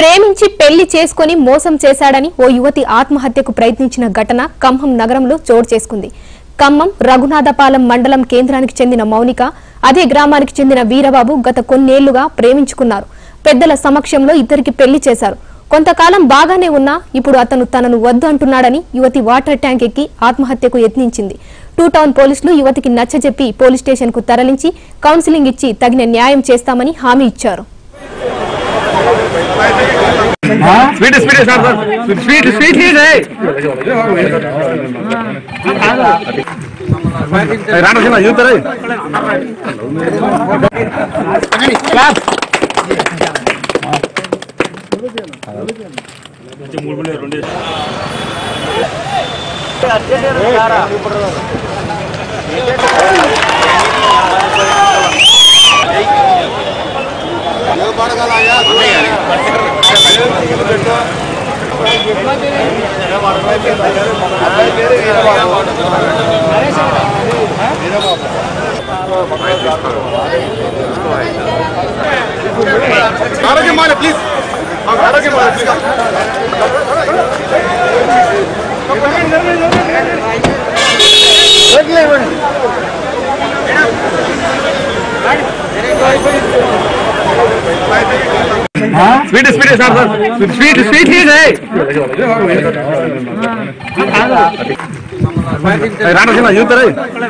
ప్రేమించి పెళ్లి చేసుకుని మోసం చేశాడని ఓ యువతి ఆత్మహత్యకు ప్రయత్నించిన ఘటన ఖమ్మం నగరంలో చోటు చేసుకుంది ఖమ్మం రఘునాథపాలెం మండలం కేంద్రానికి చెందిన మౌనిక అదే గ్రామానికి చెందిన వీరబాబు గత కొన్నేళ్లుగా ప్రేమించుకున్నారు పెద్దల సమక్షంలో ఇద్దరికి పెళ్లి చేశారు కొంతకాలం బాగానే ఉన్నా ఇప్పుడు అతను తనను వద్దు అంటున్నాడని యువతి వాటర్ ట్యాంక్ ఎక్కి ఆత్మహత్యకు యత్నించింది టూ టౌన్ పోలీసులు యువతికి నచ్చజెప్పి పోలీస్ స్టేషన్ కు తరలించి కౌన్సిలింగ్ ఇచ్చి తగిన న్యాయం చేస్తామని హామీ ఇచ్చారు sweet sweet sir sir sweet sweet heat రాణ చిన్న యూతరే ఆరోగ్యమాల ప్లీజ్ ఆరోగ్యమాల please sweet sweet sir sir sweet sweet heat రాణ చిన్న యూతరే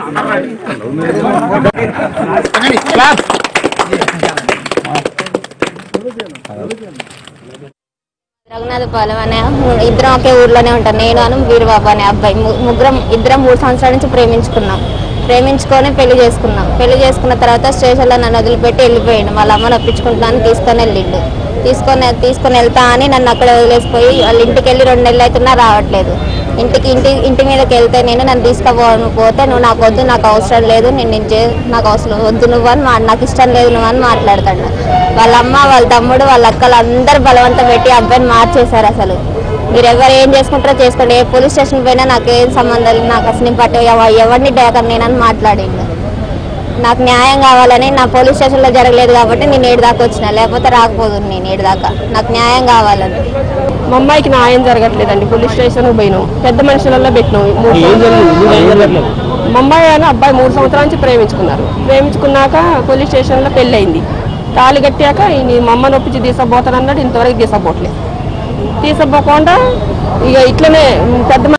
రఘునాథపాలెం అనే ఇద్దరం ఒకే ఊర్లోనే ఉంటాం నేను అను వీరబాబు అనే అబ్బాయి ము- ముగ్గురం ఇద్దరం మూడు సంవత్సరాల నుంచి ప్రేమించుకున్నాం ప్రేమించుకొని పెళ్లి చేసుకున్నాం పెళ్లి చేసుకున్న తర్వాత స్టేషన్లో నన్ను వదిలిపెట్టి వెళ్ళిపోయిండు వాళ్ళ అమ్మని ఒప్పించుకుంటాను తీసుకొని వెళ్ళిండు తీసుకొని తీసుకొని వెళ్తా అని నన్ను అక్కడ వదిలేసిపోయి వాళ్ళ ఇంటికి వెళ్ళి రెండు నెలలు అవుతున్నా రావట్లేదు ఇంటికి ఇంటి ఇంటి మీదకి వెళ్తే నేను నన్ను తీసుకుపోను పోతే నువ్వు నాకు వద్దు నాకు అవసరం లేదు నేను నేను చే నాకు అవసరం వద్దు నువ్వు అని మా నాకు ఇష్టం లేదు నువ్వు అని మాట్లాడతాడు వాళ్ళ అమ్మ వాళ్ళ తమ్ముడు వాళ్ళ అక్కలు అందరు బలవంతం పెట్టి ఆ అబ్బాయిని మార్చేశారు అసలు మీరు ఎవరు ఏం చేసుకుంటారో చేసుకోండి ఏ పోలీస్ స్టేషన్ పోయినా నాకు ఏం సంబంధం లేదు నాకు అసలు నేను పట్టు ఎవ- ఎవరిని డేకను నేనని మాట్లాడిండు నాకు న్యాయం కావాలని నా పోలీస్ స్టేషన్లో జరగలేదు కాబట్టి నేను ఏడు దాకా వచ్చిన లేకపోతే రాకపోదు నేను ఏడు దాకా నాకు న్యాయం కావాలని మా అమ్మాయికి న్యాయం జరగట్లేదండి పోలీస్ స్టేషన్ పోయినాం పెద్ద మనుషులలో పెట్టినాం మూడు సంవత్సరాలు. మా అమ్మాయి అని అబ్బాయి మూడు సంవత్సరాల నుంచి ప్రేమించుకున్నారు ప్రేమించుకున్నాక పోలీస్ స్టేషన్లో పెళ్ళి అయింది తాళి కట్టాక ఈయన మా అమ్మ నొప్పించి తీసపోతానన్నాడు ఇంతవరకు తీసపోవట్లేదు తీసపోకుండా ఇక ఇట్లనే పెద్ద